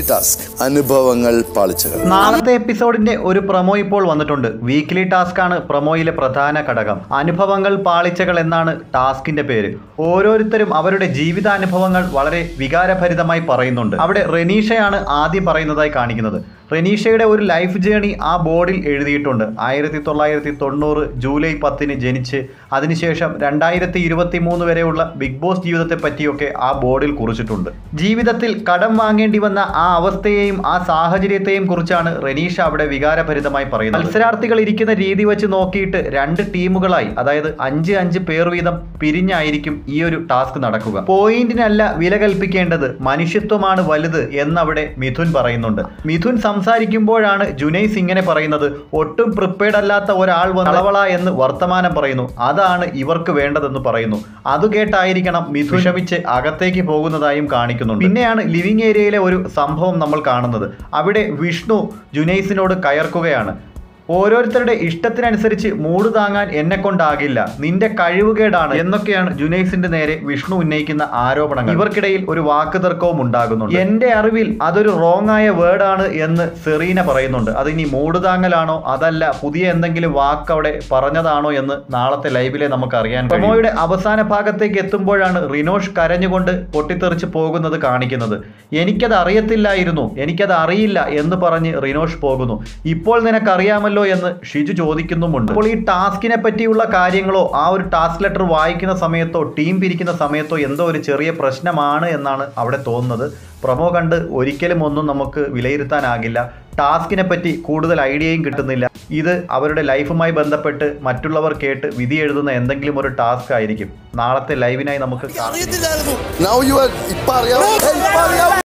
Task അനുഭവങ്ങൾ പാളിച്ചകൾ നാളത്തെ എപ്പിസോഡിന്റെ ഒരു പ്രൊമോ ഇപ്പോൾ വന്നിട്ടുണ്ട് വീക്ക്ലി ടാസ്ക് ആണ് പ്രൊമോയിലെ പ്രധാന ഘടകം അനുഭവങ്ങൾ പാളിച്ചകൾ എന്നാണ് ടാസ്കിന്റെ പേര് ഓരോരുത്തരും അവരുടെ ജീവിതാനുഭവങ്ങൾ വളരെ വികാരഭരിതമായി പറയുന്നുണ്ട് അവിടെ റെനീഷയാണ് ആദ്യം പറയുന്നതായി കാണിക്കുന്നത് റെനീഷയുടെ ഒരു ലൈഫ് ജേണി ആ ബോർഡിൽ എഴുതിയിട്ടുണ്ട് ആയിരത്തി തൊള്ളായിരത്തി തൊണ്ണൂറ് ജൂലൈ പത്തിന് ജനിച്ച് അതിനുശേഷം രണ്ടായിരത്തി ഇരുപത്തി മൂന്ന് വരെയുള്ള ബിഗ് ബോസ് ജീവിതത്തെ പറ്റിയൊക്കെ ആ ബോർഡിൽ കുറിച്ചിട്ടുണ്ട് ജീവിതത്തിൽ കടം വാങ്ങേണ്ടി വന്ന ആ അവസ്ഥയെയും ആ സാഹചര്യത്തെയും കുറിച്ചാണ് റെനീഷ അവിടെ വികാരഭരിതമായി പറയുന്നത് മത്സരാർത്ഥികൾ ഇരിക്കുന്ന രീതി വെച്ച് നോക്കിയിട്ട് രണ്ട് ടീമുകളായി അതായത് അഞ്ച് അഞ്ച് പേർ വീതം പിരിഞ്ഞായിരിക്കും ഈ ഒരു ടാസ്ക് നടക്കുക പോയിന്റിനല്ല വില കൽപ്പിക്കേണ്ടത് മനുഷ്യത്വമാണ് വലുത് എന്നവിടെ മിഥുൻ പറയുന്നുണ്ട് മിഥുൻ സംസാരിക്കുമ്പോഴാണ് ജുനൈസ് ഇങ്ങനെ പറയുന്നത് ഒട്ടും പ്രിപ്പയർഡ് അല്ലാത്ത ഒരാൾ വന്ന് അളവള എന്ന് വർത്തമാനം പറയുന്നു അതാണ് ഇവർക്ക് വേണ്ടതെന്ന് പറയുന്നു അത് കേട്ടായിരിക്കണം മിഥുൻ ക്ഷമിച്ച് അകത്തേക്ക് പോകുന്നതായും കാണിക്കുന്നുണ്ട് പിന്നെയാണ് ലിവിംഗ് ഏരിയയിലെ ഒരു സംഭവം നമ്മൾ കാണുന്നത് അവിടെ വിഷ്ണു ജുനൈസിനോട് കയർക്കുകയാണ് ഓരോരുത്തരുടെ ഇഷ്ടത്തിനനുസരിച്ച് മൂട് താങ്ങാൻ എന്നെ കൊണ്ടാകില്ല നിന്റെ കഴിവുകേടാണ് എന്നൊക്കെയാണ് ജുനൈസിന്റെ നേരെ വിഷ്ണു ഉന്നയിക്കുന്ന ആരോപണങ്ങൾ ഇവർക്കിടയിൽ ഒരു വാക്ക് തർക്കവും ഉണ്ടാകുന്നുണ്ട് എന്റെ അറിവിൽ അതൊരു റോങ് ആയ വേർഡാണ് എന്ന് സെറീന പറയുന്നുണ്ട് അത് ഇനി മൂട് താങ്ങലാണോ അതല്ല പുതിയ എന്തെങ്കിലും വാക്ക് അവിടെ പറഞ്ഞതാണോ എന്ന് നാളത്തെ ലൈവിലെ നമുക്ക് അറിയാൻ പ്രൊമോയുടെ അവസാന ഭാഗത്തേക്ക് എത്തുമ്പോഴാണ് റിനോഷ് കരഞ്ഞുകൊണ്ട് പൊട്ടിത്തെറിച്ച് പോകുന്നത് കാണിക്കുന്നത് എനിക്കത് അറിയത്തില്ലായിരുന്നു എനിക്കത് അറിയില്ല എന്ന് പറഞ്ഞ് റിനോഷ് പോകുന്നു ഇപ്പോൾ നിനക്കറിയാമല്ലോ എന്ന് ഷിജു ചോദിക്കുന്നുമുണ്ട് അപ്പോൾ ഈ ടാസ്കിനെ പറ്റിയുള്ള കാര്യങ്ങളോ ആ ഒരു ടാസ്ക് ലെറ്റർ വായിക്കുന്ന സമയത്തോ ടീം പിരിക്കുന്ന സമയത്തോ എന്തോ ഒരു ചെറിയ പ്രശ്നമാണ് എന്നാണ് അവിടെ തോന്നുന്നത് പ്രൊമോ കണ്ട് ഒരിക്കലും ഒന്നും നമുക്ക് വിലയിരുത്താനാകില്ല ടാസ്കിനെ പറ്റി കൂടുതൽ ഐഡിയയും കിട്ടുന്നില്ല ഇത് അവരുടെ ലൈഫുമായി ബന്ധപ്പെട്ട് മറ്റുള്ളവർ കേട്ട് വിധി എഴുതുന്ന എന്തെങ്കിലും ഒരു ടാസ്ക് ആയിരിക്കും നാളത്തെ ലൈവിനായി നമുക്ക് കാത്തിരിക്കാം. Now you are ഇപ്പൊ അറിയാം